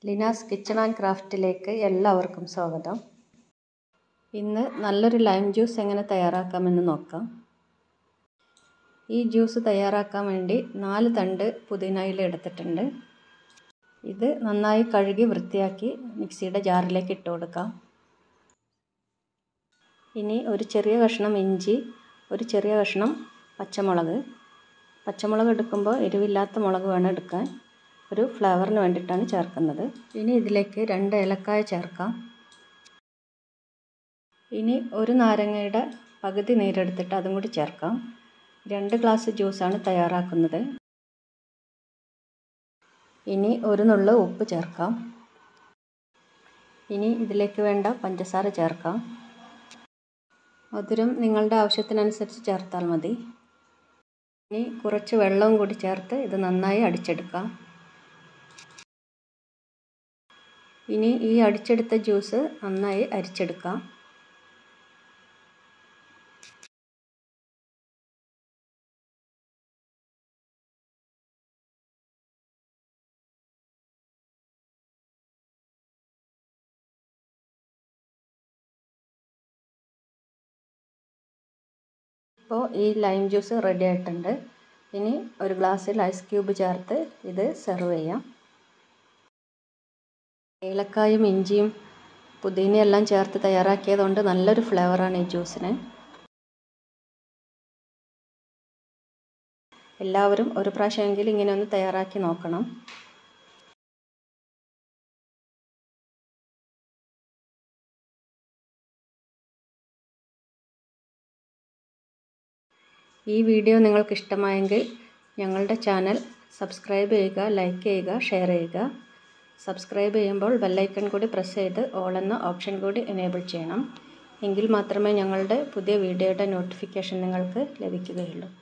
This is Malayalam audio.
ലിനാസ് കിച്ചൺ ആൻഡ് ക്രാഫ്റ്റിലേക്ക് എല്ലാവർക്കും സ്വാഗതം ഇന്ന് നല്ലൊരു ലൈം ജ്യൂസ് എങ്ങനെ തയ്യാറാക്കാമെന്ന് നോക്കാം ഈ ജ്യൂസ് തയ്യാറാക്കാൻ വേണ്ടി നാല് തണ്ട് പുതിന ഇല എടുത്തിട്ടുണ്ട് ഇത് നന്നായി കഴുകി വൃത്തിയാക്കി മിക്സിയുടെ ജാറിലേക്ക് ഇട്ട് കൊടുക്കാം ഇനി ഒരു ചെറിയ കഷ്ണം ഇഞ്ചി ഒരു ചെറിയ കഷ്ണം പച്ചമുളക് പച്ചമുളക് എടുക്കുമ്പോൾ എരിവില്ലാത്ത മുളക് വേണം എടുക്കാൻ ഒരു ഫ്ലേവറിന് വേണ്ടിയിട്ടാണ് ചേർക്കുന്നത് ഇനി ഇതിലേക്ക് രണ്ട് ഏലക്കായ ചേർക്കാം ഇനി ഒരു നാരങ്ങയുടെ പകുതി നീരെടുത്തിട്ട് അതും കൂടി ചേർക്കാം രണ്ട് ഗ്ലാസ് ജ്യൂസാണ് തയ്യാറാക്കുന്നത് ഇനി ഒരു നുള്ളു ഉപ്പ് ചേർക്കാം ഇനി ഇതിലേക്ക് വേണ്ട പഞ്ചസാര ചേർക്കാം മധുരം നിങ്ങളുടെ ആവശ്യത്തിനനുസരിച്ച് ചേർത്താൽ മതി ഇനി കുറച്ച് വെള്ളവും കൂടി ചേർത്ത് ഇത് നന്നായി അടിച്ചെടുക്കാം ഇനി ഈ അടിച്ചെടുത്ത ജ്യൂസ് നന്നായി അരിച്ചെടുക്കാം ഇപ്പോൾ ഈ ലൈം ജ്യൂസ് റെഡി ആയിട്ടുണ്ട് ഇനി ഒരു ഗ്ലാസ്സിൽ ഐസ് ക്യൂബ് ചേർത്ത് ഇത് സെർവ് ചെയ്യാം ഏലക്കായും ഇഞ്ചിയും പുതിനയെല്ലാം ചേർത്ത് തയ്യാറാക്കിയതുകൊണ്ട് നല്ലൊരു ഫ്ലേവറാണ് ഈ ജ്യൂസിന് എല്ലാവരും ഒരു പ്രാവശ്യമെങ്കിലും ഇങ്ങനെ ഒന്ന് തയ്യാറാക്കി നോക്കണം ഈ വീഡിയോ നിങ്ങൾക്ക് ഇഷ്ടമായെങ്കിൽ ഞങ്ങളുടെ ചാനൽ സബ്സ്ക്രൈബ് ചെയ്യുക ലൈക്ക് ചെയ്യുക ഷെയർ ചെയ്യുക സബ്സ്ക്രൈബ് ചെയ്യുമ്പോൾ ബെല്ലൈക്കൺ കൂടി പ്രസ് ചെയ്ത് ഓൾ എന്ന ഓപ്ഷൻ കൂടി എനേബിൾ ചെയ്യണം എങ്കിൽ മാത്രമേ ഞങ്ങളുടെ പുതിയ വീഡിയോയുടെ നോട്ടിഫിക്കേഷൻ നിങ്ങൾക്ക് ലഭിക്കുകയുള്ളൂ